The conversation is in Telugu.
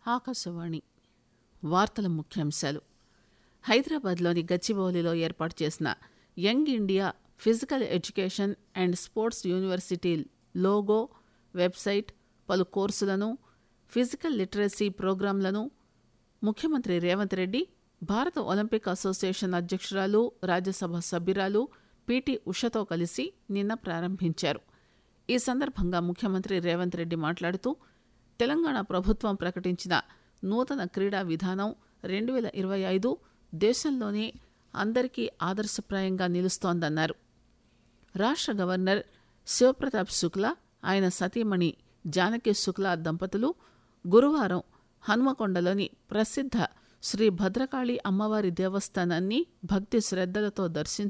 ఆకాశవాణి వార్తల ముఖ్యాంశాలు హైదరాబాద్లోని గచ్చిబౌలిలో ఏర్పాటు చేసిన young India physical education and sports university logo website పలు కోర్సులను ఫిజికల్ లిటరసీ ప్రోగ్రాంలను ముఖ్యమంత్రి రేవంత్ రెడ్డి భారత ఒలింపిక్ అసోసియేషన్ అధ్యక్షురాలు రాజ్యసభ సభ్యురాలు పిటి ఉషతో కలిసి నిన్న ప్రారంభించారు ఈ సందర్భంగా ముఖ్యమంత్రి రేవంత్ రెడ్డి మాట్లాడుతూ తెలంగాణ ప్రభుత్వం ప్రకటించిన నూతన క్రీడా విధానం రెండు వేల ఇరవై ఐదు దేశంలోనే అందరికీ ఆదర్శప్రాయంగా నిలుస్తోందన్నారు రాష్ట్ర గవర్నర్ శివప్రతాప్ శుక్లా ఆయన సతీమణి జానకి శుక్లా దంపతులు గురువారం హన్మకొండలోని ప్రసిద్ధ శ్రీ భద్రకాళి అమ్మవారి దేవస్థానాన్ని భక్తి శ్రద్దలతో దర్శించుకుని